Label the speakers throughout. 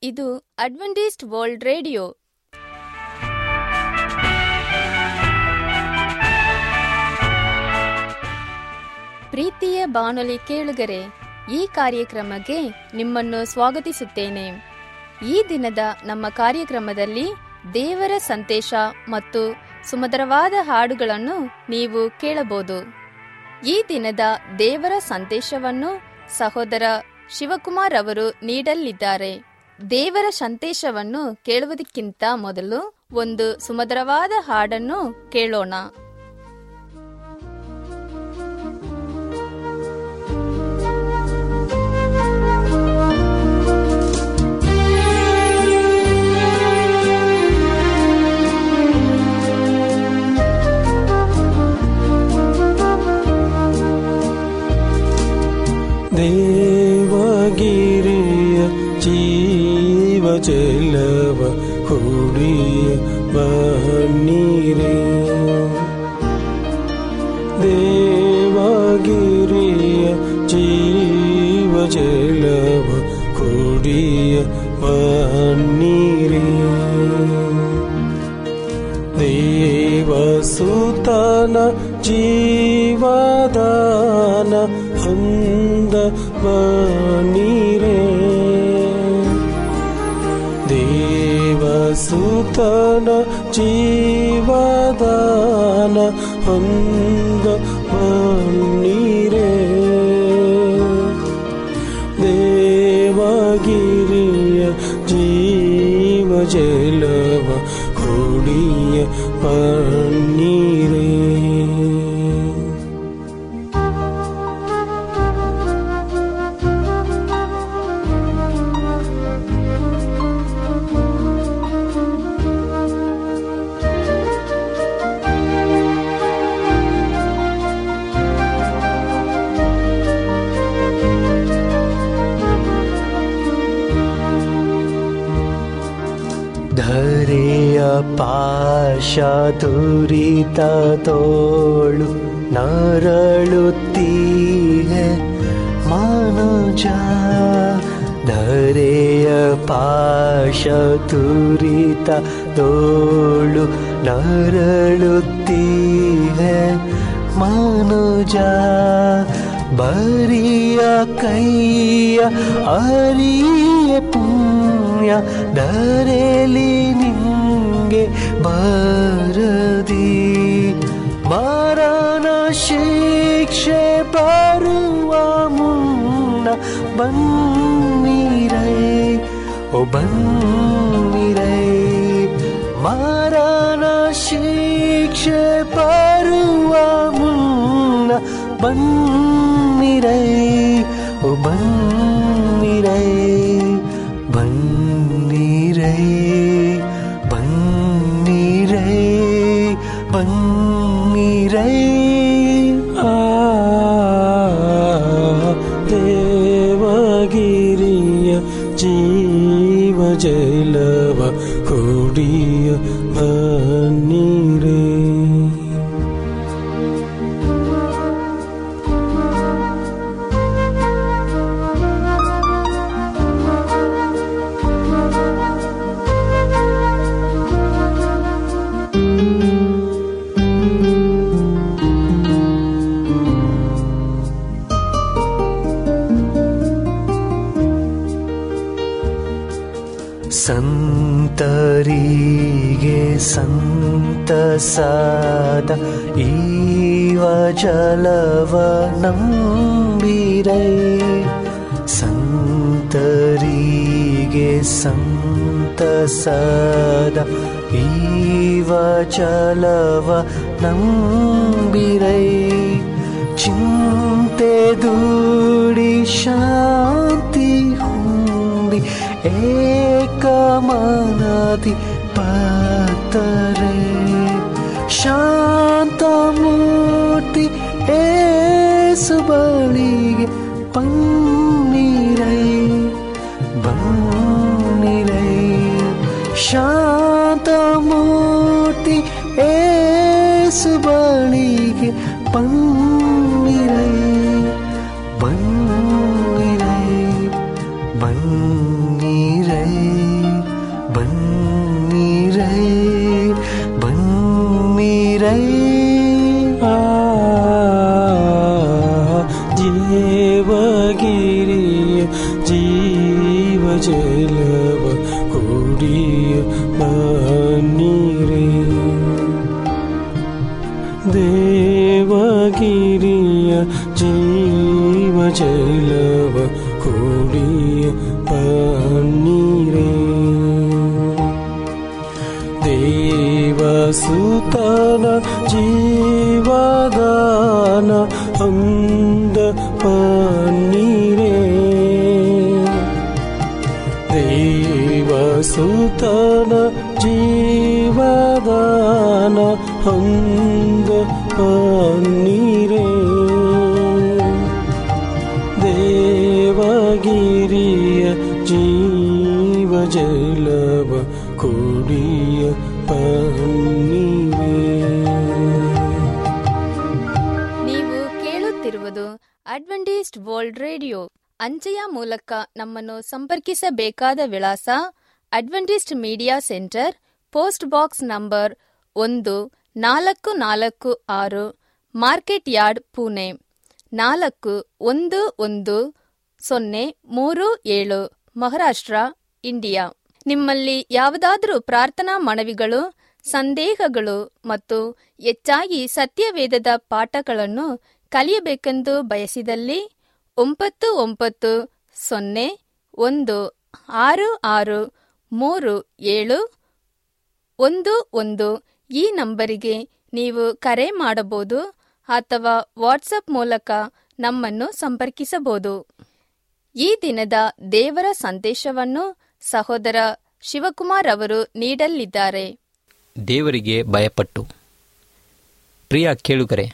Speaker 1: ಇದು Adventist world radio ಪ್ರೀತಿಯ ಬಾನುಲಿ ಕೇಳುಗರೆ ಈ ಕಾರ್ಯಕ್ರಮಕ್ಕೆ ನಿಮ್ಮನ್ನು ಸ್ವಾಗತಿಸುತ್ತೇನೆ ಈ ದಿನದ ನಮ್ಮ ಕಾರ್ಯಕ್ರಮದಲ್ಲಿ ದೇವರ ಸಂದೇಶ ಮತ್ತು ಸುಮಧುರವಾದ ಹಾಡುಗಳನ್ನು ನೀವು ಕೇಳಬಹುದು ಈ ದಿನದ ದೇವರ ಸಂದೇಶವನ್ನು ಸಹೋದರ ಶಿವಕುಮಾರ್ ಅವರು ನೀಡಲಿದ್ದಾರೆ ದೇವರ ಸಂದೇಶವನ್ನು ಕೇಳುವುದಕ್ಕಿಂತ ಮೊದಲು ಒಂದು ಸುಮಧುರವಾದ ಹಾಡನ್ನು ಕೇಳೋಣ
Speaker 2: ದೇವಗಿರಿಯ ಜೀವ ಜಲವ ಕುಡಿಯ ಬನ್ನೀರೇ ದೇವಗಿರಿಯ ಜೀವ ಜಲವ ಕುಡಿಯ ಬನ್ನೀರೇ ದೇವಸುತನ ಜೀವದಾನ ಹೊಂದ ಬನೀರೆ ದೇವಸುತನ ಜೀವದಾನ ಹೊಂದ ಬನ್ನೀರೆ ದೇವಗಿರಿಯ ಜೀವ ಜಲವ ಕುಡಿಯ ಪನ್ನೀರೇ ಧರೆಯ ಪಾಶ ದುರಿತ ತೋಳು ನರಳುತ್ತೀಹೆ ಮನುಜ ಧರೆಯ ಪಾಶ ತುರಿತ ತೋಳು ನರಳುತ್ತೀಹೆ ಮನುಜ ಬರಿಯ ಕೈಯ ಅರಿಯ ಪುಣ್ಯ ಧರೆಲಿ ನಿಂಗೆ ಬಾರದಿ ಮರಣ ಶಿಕ್ಷೆ ಬರುವ ಮುನ್ನ ಬನ್ನಿರೈ ಓ ಬನ್ನಿರೈ ಮರಣ ಶಿಕ್ಷೆ ಬರುವ ಮುನ್ನ ಬನ್ನಿರೈ ಓ ಬನ್ನಿರೈ ಬನ್ನಿರೈ ಬನ್ನಿರೈ ಬನ್ನಿರೈ ಆ ದೇವಗಿರಿಯ ಜೀವ ಜಲವ ಕುಡಿಯ ಬನ್ನಿರೇ ಸಂತರಿಗೆ ಸಂತಸಾದ ಈವ ಜಲವ ನಂಬಿರೈ ಸಂತರಿಗೆ ಸಂತಸಾದ ಈವ ಜಲವ ನಂಬಿರೈ ಚಿಂತೆ ದೂಡಿ ಶಾಂತಿ ಹೊಂದಿ ಏಕಮನದಿ ಪಾತರೆ ಶಾಂತ ಮೂರ್ತಿ ಏಸು ಬಳಿಗೆ ಪನ್ನೀರೈ ಬನ್ನಿರೈ ಶಾಂತ ಮೂರ್ತಿ ಏಸು ಬಳಿಗೆ ಪನ್ನೀರೈ ಬನ್ನಿರೈ ಬನ್ನಿರೈ
Speaker 3: ಜಲವ ಕುಡಿಯ ಬನ್ನಿರೆ ದೇವಗಿರಿಯ ಜೀವ ಜಲವ ಕುಡಿಯ ಬನ್ನಿರೆ ದೇವಸುತನ ಜೀವದಾನ ಅಂದ ಪನ್ನೀರೇ ದೇವಸುತನ ಜೀವದಾನ ಅಂದ ಪನ್ನೀರೇ ದೇವಗಿರಿಯ ಜೀವ ಜಲವ ಕುಡಿಯ ಪನ್ನೀರೇ
Speaker 1: ನೀವು ಕೇಳುತ್ತಿರುವುದು ಅಡ್ವೆಂಟಿಸ್ಟ್ ವರ್ಲ್ಡ್ ರೇಡಿಯೋ ಅಂಚೆಯ ಮೂಲಕ ನಮ್ಮನ್ನು ಸಂಪರ್ಕಿಸಬೇಕಾದ ವಿಳಾಸ Adventist media centre post box number ಒಂದು ನಾಲ್ಕು ನಾಲ್ಕು ಆರು ಮಾರ್ಕೆಟ್ ಯಾರ್ಡ್ ಪುಣೆ ನಾಲ್ಕು ಒಂದು ಒಂದು ಸೊನ್ನೆ ಮೂರು ಏಳು ಮಹಾರಾಷ್ಟ್ರ ಇಂಡಿಯಾ ನಿಮ್ಮಲ್ಲಿ ಯಾವುದಾದರೂ ಪ್ರಾರ್ಥನಾ ಮನವಿಗಳು ಸಂದೇಹಗಳು ಮತ್ತು ಹೆಚ್ಚಾಗಿ ಸತ್ಯವೇದದ ಪಾಠಗಳನ್ನು ಕಲಿಯಬೇಕೆಂದು ಬಯಸಿದಲ್ಲಿ ಒಂಬತ್ತು ಒಂಬತ್ತು ಸೊನ್ನೆ ಒಂದು ಆರು ಆರು ಮೂರು ಏಳು ಒಂದು ಒಂದು ಈ ನಂಬರಿಗೆ ನೀವು ಕರೆ ಮಾಡಬಹುದು ಅಥವಾ ವಾಟ್ಸಪ್ ಮೂಲಕ ನಮ್ಮನ್ನು ಸಂಪರ್ಕಿಸಬಹುದು ಈ ದಿನದ ದೇವರ ಸಂದೇಶವನ್ನು ಸಹೋದರ ಶಿವಕುಮಾರ್ ಅವರು ನೀಡಲಿದ್ದಾರೆ
Speaker 4: ದೇವರಿಗೆ ಭಯಪಟ್ಟು ಪ್ರಿಯ ಕೇಳುಗರೆ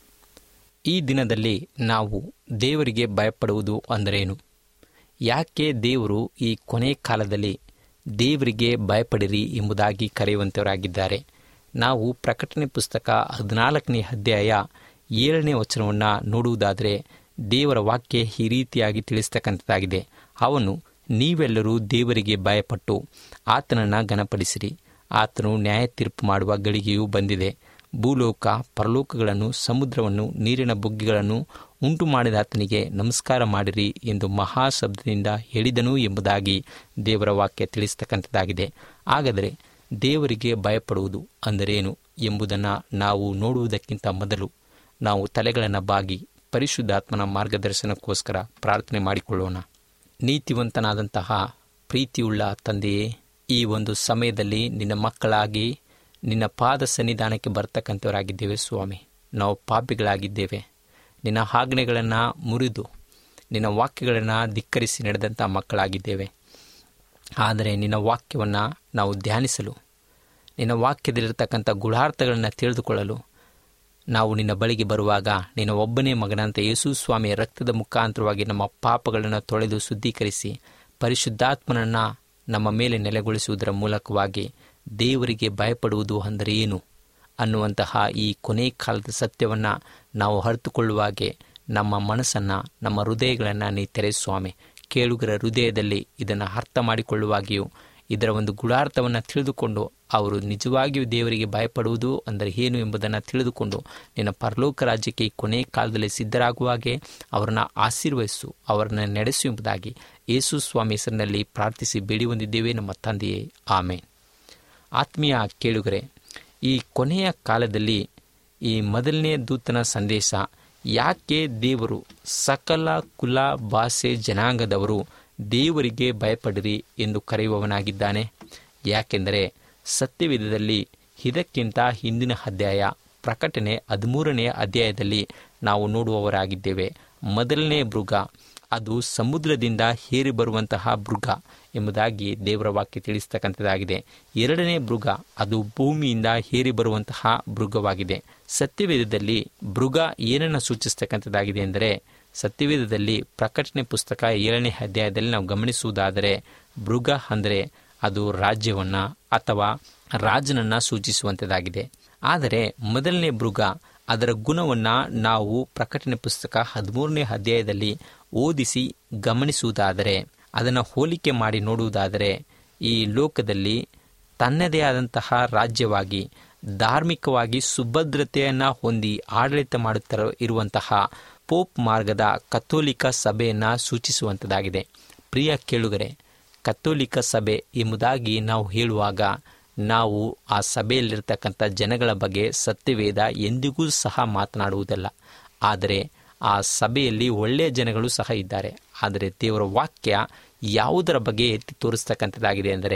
Speaker 4: ಈ ದಿನದಲ್ಲಿ ನಾವು ದೇವರಿಗೆ ಭಯಪಡುವುದು ಅಂದರೇನು ಯಾಕೆ ದೇವರು ಈ ಕೊನೆ ಕಾಲದಲ್ಲಿ ದೇವರಿಗೆ ಭಯಪಡಿರಿ ಎಂಬುದಾಗಿ ಕರೆಯುವಂತವರಾಗಿದ್ದಾರೆ ನಾವು ಪ್ರಕಟಣೆ ಪುಸ್ತಕ ಹದಿನಾಲ್ಕನೇ ಅಧ್ಯಾಯ ಏಳನೇ ವಚನವನ್ನು ನೋಡುವುದಾದರೆ ದೇವರ ವಾಕ್ಯ ಈ ರೀತಿಯಾಗಿ ತಿಳಿಸ್ತಕ್ಕಂಥದ್ದಾಗಿದೆ ಅವನು ನೀವೆಲ್ಲರೂ ದೇವರಿಗೆ ಭಯಪಟ್ಟು ಆತನನ್ನು ಘನಪಡಿಸಿರಿ ಆತನು ನ್ಯಾಯ ತೀರ್ಪು ಮಾಡುವ ಗಳಿಗೆಯೂ ಬಂದಿದೆ ಭೂಲೋಕ ಪರಲೋಕಗಳನ್ನು ಸಮುದ್ರವನ್ನು ನೀರಿನ ಬುಗ್ಗಿಗಳನ್ನು ಉಂಟು ಮಾಡಿದ ಆತನಿಗೆ ನಮಸ್ಕಾರ ಮಾಡಿರಿ ಎಂದು ಮಹಾಶಬ್ದದಿಂದ ಹೇಳಿದನು ಎಂಬುದಾಗಿ ದೇವರ ವಾಕ್ಯ ತಿಳಿಸ್ತಕ್ಕಂಥದ್ದಾಗಿದೆ ಹಾಗಾದರೆ ದೇವರಿಗೆ ಭಯಪಡುವುದು ಅಂದರೇನು ಎಂಬುದನ್ನು ನಾವು ನೋಡುವುದಕ್ಕಿಂತ ಮೊದಲು ನಾವು ತಲೆಗಳನ್ನು ಬಾಗಿ ಪರಿಶುದ್ಧಾತ್ಮನ ಮಾರ್ಗದರ್ಶನಕ್ಕೋಸ್ಕರ ಪ್ರಾರ್ಥನೆ ಮಾಡಿಕೊಳ್ಳೋಣ ನೀತಿವಂತನಾದಂತಹ ಪ್ರೀತಿಯುಳ್ಳ ತಂದೆಯೇ ಈ ಒಂದು ಸಮಯದಲ್ಲಿ ನಿನ್ನ ಮಕ್ಕಳಾಗಿ ನಿನ್ನ ಪಾದ ಸನ್ನಿಧಾನಕ್ಕೆ ಬರ್ತಕ್ಕಂಥವರಾಗಿದ್ದೇವೆ ಸ್ವಾಮಿ ನಾವು ಪಾಪಿಗಳಾಗಿದ್ದೇವೆ ನಿನ್ನ ಆಜ್ಞೆಗಳನ್ನು ಮುರಿದು ನಿನ್ನ ವಾಕ್ಯಗಳನ್ನು ಧಿಕ್ಕರಿಸಿ ನಡೆದಂಥ ಮಕ್ಕಳಾಗಿದ್ದೇವೆ ಆದರೆ ನಿನ್ನ ವಾಕ್ಯವನ್ನು ನಾವು ಧ್ಯಾನಿಸಲು ನಿನ್ನ ವಾಕ್ಯದಲ್ಲಿರ್ತಕ್ಕಂಥ ಗುಢಾರ್ಥಗಳನ್ನು ತಿಳಿದುಕೊಳ್ಳಲು ನಾವು ನಿನ್ನ ಬಳಿಗೆ ಬರುವಾಗ ನಿನ್ನ ಒಬ್ಬನೇ ಮಗನಂತ ಯೇಸು ಸ್ವಾಮಿಯ ರಕ್ತದ ಮುಖಾಂತರವಾಗಿ ನಮ್ಮ ಪಾಪಗಳನ್ನು ತೊಳೆದು ಶುದ್ಧೀಕರಿಸಿ ಪರಿಶುದ್ಧಾತ್ಮನನ್ನು ನಮ್ಮ ಮೇಲೆ ನೆಲೆಗೊಳಿಸುವುದರ ಮೂಲಕವಾಗಿ ದೇವರಿಗೆ ಭಯಪಡುವುದು ಅಂದರೆ ಏನು ಅನ್ನುವಂತಹ ಈ ಕೊನೆ ಕಾಲದ ಸತ್ಯವನ್ನು ನಾವು ಅರಿತುಕೊಳ್ಳುವಾಗೆ ನಮ್ಮ ಮನಸ್ಸನ್ನು ನಮ್ಮ ಹೃದಯಗಳನ್ನು ನೀ ತೆರೆ ಸ್ವಾಮಿ ಕೇಳುಗರ ಹೃದಯದಲ್ಲಿ ಇದನ್ನು ಅರ್ಥ ಮಾಡಿಕೊಳ್ಳುವಾಗಿಯೂ ಇದರ ಒಂದು ಗುಢಾರ್ಥವನ್ನು ತಿಳಿದುಕೊಂಡು ಅವರು ನಿಜವಾಗಿಯೂ ದೇವರಿಗೆ ಭಯಪಡುವುದು ಅಂದರೆ ಏನು ಎಂಬುದನ್ನು ತಿಳಿದುಕೊಂಡು ನಿನ್ನ ಪರಲೋಕ ರಾಜ್ಯಕ್ಕೆ ಈ ಕೊನೆ ಕಾಲದಲ್ಲಿ ಸಿದ್ಧರಾಗುವಾಗೆ ಅವರನ್ನು ಆಶೀರ್ವಹಿಸು ಅವರನ್ನು ನಡೆಸು ಎಂಬುದಾಗಿ ಯೇಸು ಸ್ವಾಮಿ ಹೆಸರಿನಲ್ಲಿ ಪ್ರಾರ್ಥಿಸಿ ಬೇಡಿ ಹೊಂದಿದ್ದೇವೆ ನಮ್ಮ ತಂದೆಯೇ ಆಮೇನ್ ಆತ್ಮೀಯ ಕೇಳುಗರೆ ಈ ಕೊನೆಯ ಕಾಲದಲ್ಲಿ ಈ ಮೊದಲನೇ ದೂತನ ಸಂದೇಶ ಯಾಕೆ ದೇವರು ಸಕಲ ಕುಲ ಭಾಷೆ ಜನಾಂಗದವರು ದೇವರಿಗೆ ಭಯಪಡಿರಿ ಎಂದು ಕರೆಯುವವನಾಗಿದ್ದಾನೆ ಯಾಕೆಂದರೆ ಸತ್ಯವಿಧದಲ್ಲಿ ಇದಕ್ಕಿಂತ ಹಿಂದಿನ ಅಧ್ಯಾಯ ಪ್ರಕಟಣೆ ಹದಿಮೂರನೇ ಅಧ್ಯಾಯದಲ್ಲಿ ನಾವು ನೋಡುವವರಾಗಿದ್ದೇವೆ ಮೊದಲನೇ ಮೃಗ ಅದು ಸಮುದ್ರದಿಂದ ಹೇರಿ ಬರುವಂತಹ ಮೃಗ ಎಂಬುದಾಗಿ ದೇವರ ವಾಕ್ಯ ತಿಳಿಸ್ತಕ್ಕಂಥದ್ದಾಗಿದೆ ಎರಡನೇ ಮೃಗ ಅದು ಭೂಮಿಯಿಂದ ಹೇರಿ ಬರುವಂತಹ ಮೃಗವಾಗಿದೆ ಸತ್ಯವೇದದಲ್ಲಿ ಮೃಗ ಏನನ್ನು ಸೂಚಿಸ್ತಕ್ಕಂಥದ್ದಾಗಿದೆ ಎಂದರೆ ಸತ್ಯವೇದದಲ್ಲಿ ಪ್ರಕಟಣೆ ಪುಸ್ತಕ ಏಳನೇ ಅಧ್ಯಾಯದಲ್ಲಿ ನಾವು ಗಮನಿಸುವುದಾದರೆ ಮೃಗ ಅಂದರೆ ಅದು ರಾಜ್ಯವನ್ನು ಅಥವಾ ರಾಜನನ್ನು ಸೂಚಿಸುವಂಥದ್ದಾಗಿದೆ ಆದರೆ ಮೊದಲನೇ ಮೃಗ ಅದರ ಗುಣವನ್ನು ನಾವು ಪ್ರಕಟಣೆ ಪುಸ್ತಕ ಹದಿಮೂರನೇ ಅಧ್ಯಾಯದಲ್ಲಿ ಓದಿಸಿ ಗಮನಿಸುವುದಾದರೆ ಅದನ್ನು ಹೋಲಿಕೆ ಮಾಡಿ ನೋಡುವುದಾದರೆ ಈ ಲೋಕದಲ್ಲಿ ತನ್ನದೇ ಆದಂತಹ ರಾಜ್ಯವಾಗಿ ಧಾರ್ಮಿಕವಾಗಿ ಸುಭದ್ರತೆಯನ್ನು ಹೊಂದಿ ಆಡಳಿತ ಮಾಡುತ್ತಾ ಇರುವಂತಹ ಪೋಪ್ ಮಾರ್ಗದ ಕಥೋಲಿಕ ಸಭೆಯನ್ನು ಸೂಚಿಸುವಂಥದ್ದಾಗಿದೆ ಪ್ರಿಯ ಕೇಳುಗರೆ ಕತ್ತೋಲಿಕ ಸಭೆ ಎಂಬುದಾಗಿ ನಾವು ಹೇಳುವಾಗ ನಾವು ಆ ಸಭೆಯಲ್ಲಿರ್ತಕ್ಕಂಥ ಜನಗಳ ಬಗ್ಗೆ ಸತ್ಯವೇದ ಎಂದಿಗೂ ಸಹ ಮಾತನಾಡುವುದಲ್ಲ ಆದರೆ ಆ ಸಭೆಯಲ್ಲಿ ಒಳ್ಳೆಯ ಜನಗಳು ಸಹ ಇದ್ದಾರೆ ಆದರೆ ದೇವರ ವಾಕ್ಯ ಯಾವುದರ ಬಗ್ಗೆ ಎತ್ತಿ ತೋರಿಸ್ತಕ್ಕಂಥದ್ದಾಗಿದೆ ಅಂದರೆ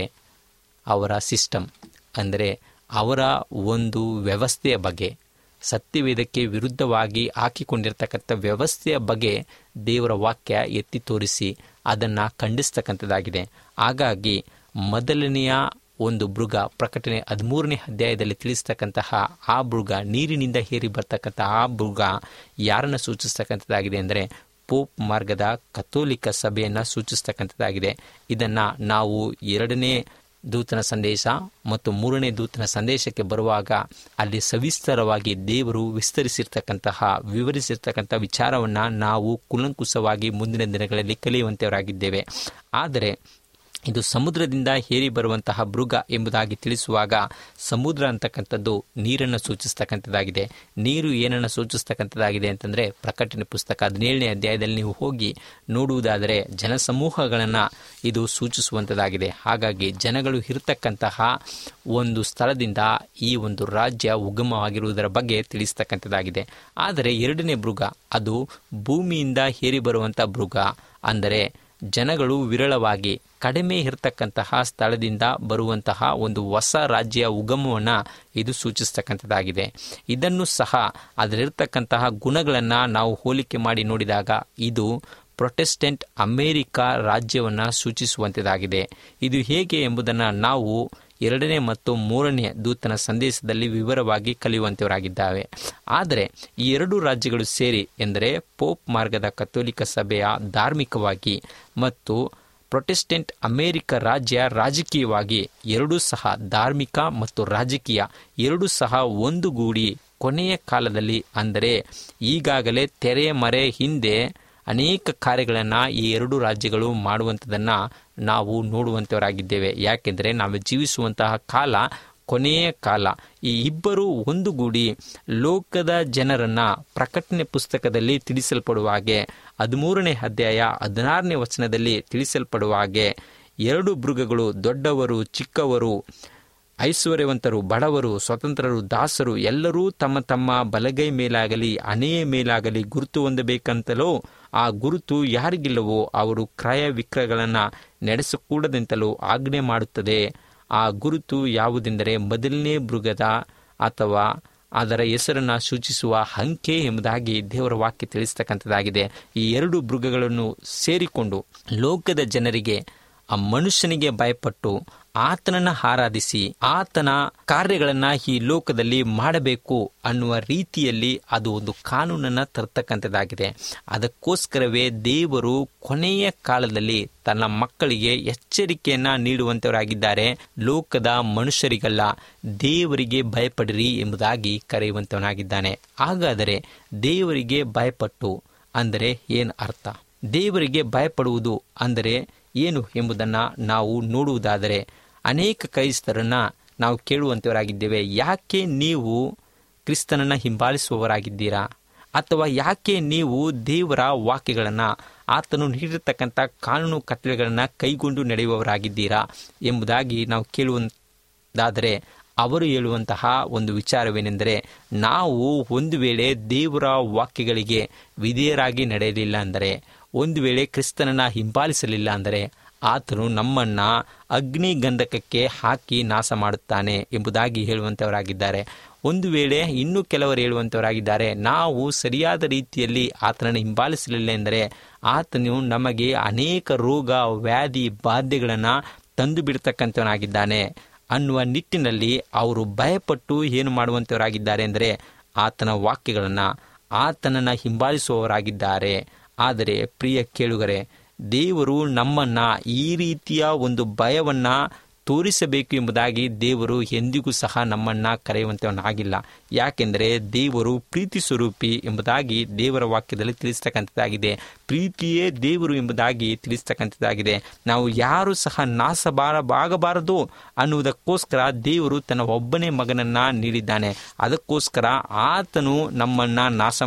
Speaker 4: ಅವರ ಸಿಸ್ಟಮ್ ಅಂದರೆ ಅವರ ಒಂದು ವ್ಯವಸ್ಥೆಯ ಬಗ್ಗೆ ಸತ್ಯವೇದಕ್ಕೆ ವಿರುದ್ಧವಾಗಿ ಹಾಕಿಕೊಂಡಿರ್ತಕ್ಕಂಥ ವ್ಯವಸ್ಥೆಯ ಬಗ್ಗೆ ದೇವರ ವಾಕ್ಯ ಎತ್ತಿ ತೋರಿಸಿ ಅದನ್ನು ಖಂಡಿಸ್ತಕ್ಕಂಥದ್ದಾಗಿದೆ ಹಾಗಾಗಿ ಮೊದಲನೆಯ ಒಂದು ಮೃಗ ಪ್ರಕಟಣೆ ಹದಿಮೂರನೇ ಅಧ್ಯಾಯದಲ್ಲಿ ತಿಳಿಸ್ತಕ್ಕಂತಹ ಆ ಮೃಗ ನೀರಿನಿಂದ ಹೇರಿ ಬರ್ತಕ್ಕಂಥ ಆ ಮೃಗ ಯಾರನ್ನು ಸೂಚಿಸ್ತಕ್ಕಂಥದ್ದಾಗಿದೆ ಅಂದರೆ ಪೋಪ್ ಮಾರ್ಗದ ಕಥೋಲಿಕ ಸಭೆಯನ್ನು ಸೂಚಿಸ್ತಕ್ಕಂಥದ್ದಾಗಿದೆ ಇದನ್ನು ನಾವು ಎರಡನೇ ದೂತನ ಸಂದೇಶ ಮತ್ತು ಮೂರನೇ ದೂತನ ಸಂದೇಶಕ್ಕೆ ಬರುವಾಗ ಅಲ್ಲಿ ಸವಿಸ್ತರವಾಗಿ ದೇವರು ವಿಸ್ತರಿಸಿರ್ತಕ್ಕಂತಹ ವಿವರಿಸಿರ್ತಕ್ಕಂಥ ವಿಚಾರವನ್ನು ನಾವು ಕುಲಂಕುಷವಾಗಿ ಮುಂದಿನ ದಿನಗಳಲ್ಲಿ ಕಲಿಯುವಂತೆಯವರಾಗಿದ್ದೇವೆ ಆದರೆ ಇದು ಸಮುದ್ರದಿಂದ ಹೇರಿ ಬರುವಂತಹ ಮೃಗ ಎಂಬುದಾಗಿ ತಿಳಿಸುವಾಗ ಸಮುದ್ರ ಅಂತಕ್ಕಂಥದ್ದು ನೀರನ್ನು ಸೂಚಿಸ್ತಕ್ಕಂಥದ್ದಾಗಿದೆ ನೀರು ಏನನ್ನು ಸೂಚಿಸ್ತಕ್ಕಂಥದ್ದಾಗಿದೆ ಅಂತಂದರೆ ಪ್ರಕಟಣೆ ಪುಸ್ತಕ ಹದಿನೇಳನೇ ಅಧ್ಯಾಯದಲ್ಲಿ ನೀವು ಹೋಗಿ ನೋಡುವುದಾದರೆ ಜನಸಮೂಹಗಳನ್ನು ಇದು ಸೂಚಿಸುವಂಥದ್ದಾಗಿದೆ ಹಾಗಾಗಿ ಜನಗಳು ಇರತಕ್ಕಂತಹ ಒಂದು ಸ್ಥಳದಿಂದ ಈ ಒಂದು ರಾಜ್ಯ ಉಗಮವಾಗಿರುವುದರ ಬಗ್ಗೆ ತಿಳಿಸ್ತಕ್ಕಂಥದ್ದಾಗಿದೆ ಆದರೆ ಎರಡನೇ ಮೃಗ ಅದು ಭೂಮಿಯಿಂದ ಹೇರಿ ಬರುವಂಥ ಮೃಗ ಅಂದರೆ ಜನಗಳು ವಿರಳವಾಗಿ ಕಡಿಮೆ ಇರತಕ್ಕಂತಹ ಸ್ಥಳದಿಂದ ಬರುವಂತಹ ಒಂದು ಹೊಸ ರಾಜ್ಯ ಉಗಮವನ್ನು ಇದು ಸೂಚಿಸ್ತಕ್ಕಂಥದ್ದಾಗಿದೆ ಇದನ್ನು ಸಹ ಅದರಲ್ಲಿರ್ತಕ್ಕಂತಹ ಗುಣಗಳನ್ನು ನಾವು ಹೋಲಿಕೆ ಮಾಡಿ ನೋಡಿದಾಗ ಇದು ಪ್ರೊಟೆಸ್ಟೆಂಟ್ ಅಮೇರಿಕಾ ರಾಜ್ಯವನ್ನು ಸೂಚಿಸುವಂಥದ್ದಾಗಿದೆ ಇದು ಹೇಗೆ ಎಂಬುದನ್ನು ನಾವು ಎರಡನೇ ಮತ್ತು ಮೂರನೇ ದೂತನ ಸಂದೇಶದಲ್ಲಿ ವಿವರವಾಗಿ ಕಲಿಯುವಂಥವರಾಗಿದ್ದಾವೆ ಆದರೆ ಈ ಎರಡು ರಾಜ್ಯಗಳು ಸೇರಿ ಎಂದರೆ ಪೋಪ್ ಮಾರ್ಗದ ಕಥೋಲಿಕ ಸಭೆಯ ಧಾರ್ಮಿಕವಾಗಿ ಮತ್ತು ಪ್ರೊಟೆಸ್ಟೆಂಟ್ ಅಮೇರಿಕ ರಾಜ್ಯ ರಾಜಕೀಯವಾಗಿ ಎರಡೂ ಸಹ ಧಾರ್ಮಿಕ ಮತ್ತು ರಾಜಕೀಯ ಎರಡೂ ಸಹ ಒಂದುಗೂಡಿ ಕೊನೆಯ ಕಾಲದಲ್ಲಿ ಅಂದರೆ ಈಗಾಗಲೇ ತೆರೆ ಮರೆ ಹಿಂದೆ ಅನೇಕ ಕಾರ್ಯಗಳನ್ನು ಈ ಎರಡು ರಾಜ್ಯಗಳು ಮಾಡುವಂಥದ್ದನ್ನು ನಾವು ನೋಡುವಂಥವರಾಗಿದ್ದೇವೆ ಯಾಕೆಂದರೆ ನಾವು ಜೀವಿಸುವಂತಹ ಕಾಲ ಕೊನೆಯ ಕಾಲ ಈ ಇಬ್ಬರು ಒಂದುಗೂಡಿ ಲೋಕದ ಜನರನ್ನು ಪ್ರಕಟಣೆ ಪುಸ್ತಕದಲ್ಲಿ ತಿಳಿಸಲ್ಪಡುವ ಹಾಗೆ ಹದಿಮೂರನೇ ಅಧ್ಯಾಯ ಹದಿನಾರನೇ ವಚನದಲ್ಲಿ ತಿಳಿಸಲ್ಪಡುವ ಹಾಗೆ ಎರಡು ಮೃಗಗಳು ದೊಡ್ಡವರು ಚಿಕ್ಕವರು ಐಶ್ವರ್ಯವಂತರು ಬಡವರು ಸ್ವತಂತ್ರರು ದಾಸರು ಎಲ್ಲರೂ ತಮ್ಮ ತಮ್ಮ ಬಲಗೈ ಮೇಲಾಗಲಿ ಹಣೆಯ ಮೇಲಾಗಲಿ ಗುರುತು ಹೊಂದಬೇಕಂತಲೋ ಆ ಗುರುತು ಯಾರಿಗಿಲ್ಲವೋ ಅವರು ಕ್ರಯ ವಿಕ್ರಯಗಳನ್ನು ನಡೆಸಕೂಡದೆಂತಲೂ ಆಜ್ಞೆ ಮಾಡುತ್ತದೆ ಆ ಗುರುತು ಯಾವುದೆಂದರೆ ಮೊದಲನೇ ಮೃಗದ ಅಥವಾ ಅದರ ಹೆಸರನ್ನು ಸೂಚಿಸುವ ಅಂಕೆ ಎಂಬುದಾಗಿ ದೇವರ ವಾಕ್ಯ ತಿಳಿಸ್ತಕ್ಕಂಥದ್ದಾಗಿದೆ ಈ ಎರಡು ಮೃಗಗಳನ್ನು ಸೇರಿಕೊಂಡು ಲೋಕದ ಜನರಿಗೆ ಆ ಮನುಷ್ಯನಿಗೆ ಭಯಪಟ್ಟು ಆತನನ್ನು ಆರಾಧಿಸಿ ಆತನ ಕಾರ್ಯಗಳನ್ನು ಈ ಲೋಕದಲ್ಲಿ ಮಾಡಬೇಕು ಅನ್ನುವ ರೀತಿಯಲ್ಲಿ ಅದು ಒಂದು ಕಾನೂನನ್ನು ತರ್ತಕ್ಕಂಥದ್ದಾಗಿದೆ ಅದಕ್ಕೋಸ್ಕರವೇ ದೇವರು ಕೊನೆಯ ಕಾಲದಲ್ಲಿ ತನ್ನ ಮಕ್ಕಳಿಗೆ ಎಚ್ಚರಿಕೆಯನ್ನ ನೀಡುವಂತವರಾಗಿದ್ದಾರೆ ಲೋಕದ ಮನುಷ್ಯರಿಗಲ್ಲ ದೇವರಿಗೆ ಭಯಪಡಿರಿ ಎಂಬುದಾಗಿ ಕರೆಯುವಂತವನಾಗಿದ್ದಾನೆ ಹಾಗಾದರೆ ದೇವರಿಗೆ ಭಯಪಟ್ಟು ಅಂದರೆ ಏನು ಅರ್ಥ ದೇವರಿಗೆ ಭಯಪಡುವುದು ಅಂದರೆ ಏನು ಎಂಬುದನ್ನು ನಾವು ನೋಡುವುದಾದರೆ ಅನೇಕ ಕ್ರೈಸ್ತರನ್ನು ನಾವು ಕೇಳುವಂಥವರಾಗಿದ್ದೇವೆ ಯಾಕೆ ನೀವು ಕ್ರಿಸ್ತನನ್ನು ಹಿಂಬಾಲಿಸುವವರಾಗಿದ್ದೀರಾ ಅಥವಾ ಯಾಕೆ ನೀವು ದೇವರ ವಾಕ್ಯಗಳನ್ನು ಆತನು ನೀಡಿರ್ತಕ್ಕಂಥ ಕಾನೂನು ಕಟ್ಟಳೆಗಳನ್ನು ಕೈಗೊಂಡು ನಡೆಯುವವರಾಗಿದ್ದೀರಾ ಎಂಬುದಾಗಿ ನಾವು ಕೇಳುವಂತಾದರೆ ಅವರು ಹೇಳುವಂತಹ ಒಂದು ವಿಚಾರವೇನೆಂದರೆ ನಾವು ಒಂದು ವೇಳೆ ದೇವರ ವಾಕ್ಯಗಳಿಗೆ ವಿಧೇಯರಾಗಿ ನಡೆಯಲಿಲ್ಲ ಅಂದರೆ ಒಂದು ವೇಳೆ ಕ್ರಿಸ್ತನನ್ನು ಹಿಂಬಾಲಿಸಲಿಲ್ಲ ಅಂದರೆ ಆತನು ನಮ್ಮನ್ನು ಅಗ್ನಿ ಗಂಧಕಕ್ಕೆ ಹಾಕಿ ನಾಶ ಮಾಡುತ್ತಾನೆ ಎಂಬುದಾಗಿ ಹೇಳುವಂಥವರಾಗಿದ್ದಾರೆ ಒಂದು ವೇಳೆ ಇನ್ನೂ ಕೆಲವರು ಹೇಳುವಂಥವರಾಗಿದ್ದಾರೆ ನಾವು ಸರಿಯಾದ ರೀತಿಯಲ್ಲಿ ಆತನನ್ನು ಹಿಂಬಾಲಿಸಲಿಲ್ಲ ಎಂದರೆ ಆತನು ನಮಗೆ ಅನೇಕ ರೋಗ ವ್ಯಾಧಿ ಬಾಧೆಗಳನ್ನು ತಂದು ಬಿಡ್ತಕ್ಕಂಥವನಾಗಿದ್ದಾನೆ ಅನ್ನುವ ನಿಟ್ಟಿನಲ್ಲಿ ಅವರು ಭಯಪಟ್ಟು ಏನು ಮಾಡುವಂಥವರಾಗಿದ್ದಾರೆ ಅಂದರೆ ಆತನ ವಾಕ್ಯಗಳನ್ನು ಆತನನ್ನು ಹಿಂಬಾಲಿಸುವವರಾಗಿದ್ದಾರೆ ಆದರೆ ಪ್ರಿಯ ಕೇಳುಗರೆ ದೇವರು ನಮ್ಮನ್ನು ಈ ರೀತಿಯ ಒಂದು ಭಯವನ್ನು ತೋರಿಸಬೇಕು ಎಂಬುದಾಗಿ ದೇವರು ಎಂದಿಗೂ ಸಹ ನಮ್ಮನ್ನು ಕರೆಯುವಂಥವನಾಗಿಲ್ಲ ಯಾಕೆಂದರೆ ದೇವರು ಪ್ರೀತಿ ಸ್ವರೂಪಿ ಎಂಬುದಾಗಿ ದೇವರ ವಾಕ್ಯದಲ್ಲಿ ತಿಳಿಸ್ತಕ್ಕಂಥದ್ದಾಗಿದೆ ಪ್ರೀತಿಯೇ ದೇವರು ಎಂಬುದಾಗಿ ತಿಳಿಸ್ತಕ್ಕಂಥದ್ದಾಗಿದೆ ನಾವು ಯಾರು ಸಹ ನಾಶಬಾರಬಾಗಬಾರದು ಅನ್ನುವುದಕ್ಕೋಸ್ಕರ ದೇವರು ತನ್ನ ಒಬ್ಬನೇ ಮಗನನ್ನು ನೀಡಿದ್ದಾನೆ ಅದಕ್ಕೋಸ್ಕರ ಆತನು ನಮ್ಮನ್ನು ನಾಶ